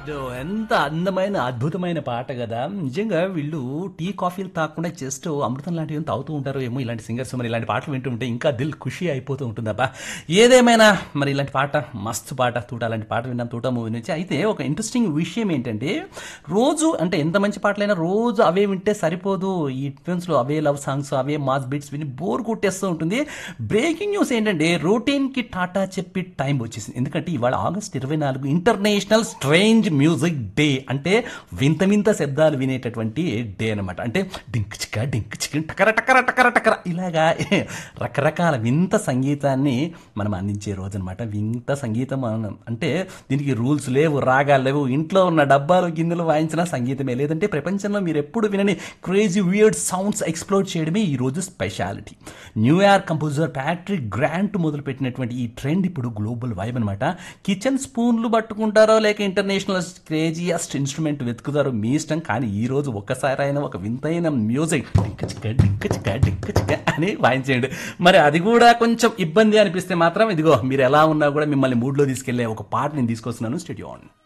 ఓ, ఎంత అందమైన అద్భుతమైన పాట కదా నిజంగా వీళ్ళు టీ కాఫీలు తాగకుండా జస్ట్ అమృతం లాంటివి తాగుతూ ఉంటారు ఏమో ఇలాంటి సింగర్స్ మరి ఇలాంటి పాటలు వింటూ ఉంటే ఇంకా దిల్ ఖుషి అయిపోతూ ఉంటుందబ్బా ఏదేమైనా మరి ఇలాంటి పాట మస్తు పాట తూట అలాంటి పాట విన్నాం తూట మూవీ నుంచి అయితే ఒక ఇంట్రెస్టింగ్ విషయం ఏంటంటే రోజు అంటే ఎంత మంచి పాటలైనా రోజు అవే వింటే సరిపోదు ఈ ట్యూన్స్లో అవే లవ్ సాంగ్స్ అవే మాస్ బీట్స్ విని బోర్ కొట్టేస్తూ ఉంటుంది బ్రేకింగ్ న్యూస్ ఏంటంటే రొటీన్కి టాటా చెప్పి టైం వచ్చేసింది ఎందుకంటే ఇవాళ ఆగస్ట్ ఇరవై నాలుగు ఇంటర్నేషనల్ స్ట్రేంజ్ మ్యూజిక్ డే అంటే వింత వింత శబ్దాలు వినేటటువంటి డే అనమాట అంటే డింక్ చిక్క డింక్ చిక్క టకర టకర టకర టకర ఇలాగా రకరకాల వింత సంగీతాన్ని మనం అందించే రోజు అనమాట వింత సంగీతం అన- అంటే దీనికి రూల్స్ లేవు రాగాలు లేవు ఇంట్లో ఉన్న డబ్బాలు గిన్నెలు వాయించిన సంగీతమే లేదంటే ప్రపంచంలో మీరు ఎప్పుడు వినని క్రేజీ వియర్డ్ సౌండ్స్ ఎక్స్ప్లోర్ చేయడమే ఈ రోజు speciality New York composer Patrick Grant మొదలుపెట్టినటువంటి ఈ ట్రెండ్ ఇప్పుడు గ్లోబల్ వైబ్ అనమాట కిచెన్ స్పూన్లు పట్టుకుంటారో లేక ఇంటర్నేషనల్ క్రేజియస్ట్ ఇన్స్ట్రుమెంట్ వెతుకుతారో మీ ఇష్టం కానీ ఈ రోజు ఒక్కసారి అయినా ఒక వింతైన మ్యూజిక్ డింక చిక్క డింక చిక్క డింక చిక్క అని వాయించేయండి మరి అది కూడా కొంచెం ఇబ్బంది అనిపిస్తే మాత్రం ఇదిగో మీరు ఎలా ఉన్నా కూడా మిమ్మల్ని మూడ్లో తీసుకెళ్లే ఒక పాట నేను తీసుకొస్తున్నాను స్టూడియో ఆన్